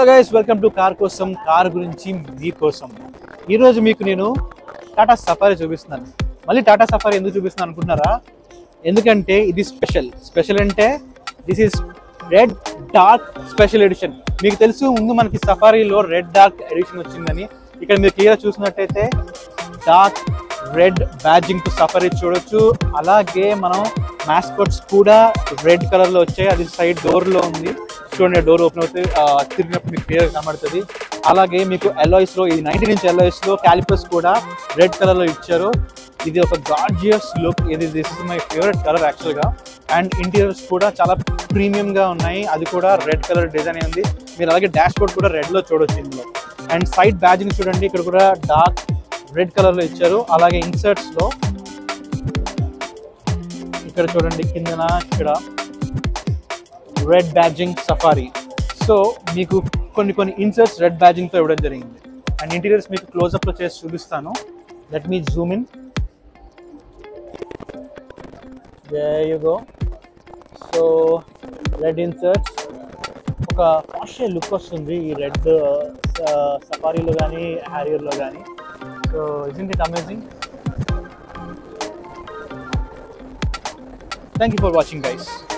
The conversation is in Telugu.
గైస్ వెల్కమ్ టు కార్ కోసం కార్ గురించి మీకోసం ఈరోజు మీకు నేను టాటా సఫారీ చూపిస్తున్నాను మళ్ళీ టాటా సఫారీ ఎందుకు చూపిస్తున్నాను అనుకుంటున్నారా ఎందుకంటే ఇది స్పెషల్ స్పెషల్ అంటే this is red dark special edition మీకు తెలుసు ముందు మనకి సఫారీలో రెడ్ డార్క్ ఎడిషన్ వచ్చిందని ఇక్కడ మీరు క్లియర్ చూసినట్టయితే dark red badging to Safari చూడొచ్చు అలాగే మనం మాస్కోట్స్ కూడా రెడ్ కలర్ లో వచ్చాయి అది సైడ్ డోర్ లో ఉంది చూడండి డోర్ ఓపెన్ అవుతుంది ఆ, తిరిగినప్పుడు మీకు క్లియర్ కనబడుతుంది అలాగే మీకు ఎల్ఐస్ లో ఈ నైన్టీన్ ఇంచ్ ఎల్ఐస్ లో క్యాలిపర్స్ కూడా రెడ్ కలర్ లో ఇచ్చారు ఇది ఒక గార్జియస్ లుక్ ఇది this is my favourite colour actual గా అండ్ ఇంటీరియర్స్ కూడా చాలా ప్రీమియం గా ఉన్నాయి అది కూడా రెడ్ కలర్ డిజైన్ ఉంది మీరు అలాగే డాష్ బోర్డ్ కూడా రెడ్ లో చూడొచ్చు ఇందులో అండ్ సైడ్ బ్యాజింగ్ చూడండి ఇక్కడ కూడా డార్క్ రెడ్ కలర్ లో ఇచ్చారు అలాగే ఇన్సర్ట్స్ లో ఇక్కడ చూడండి కిందన ఇక్కడ రెడ్ బ్యాజింగ్ సఫారీ సో మీకు కొన్ని కొన్ని ఇన్సర్ట్స్ రెడ్ బ్యాజింగ్ తో ఇవ్వడం జరిగింది అండ్ ఇంటీరియర్స్ మీకు క్లోజ్అప్ లో చేసి చూపిస్తాను let me zoom in go so red inserts ఒక పాషియల్ లుక్ వస్తుంది ఈ రెడ్ సఫారీలో కానీ హ్యారియర్లో కానీ so is it amazing thank you for watching guys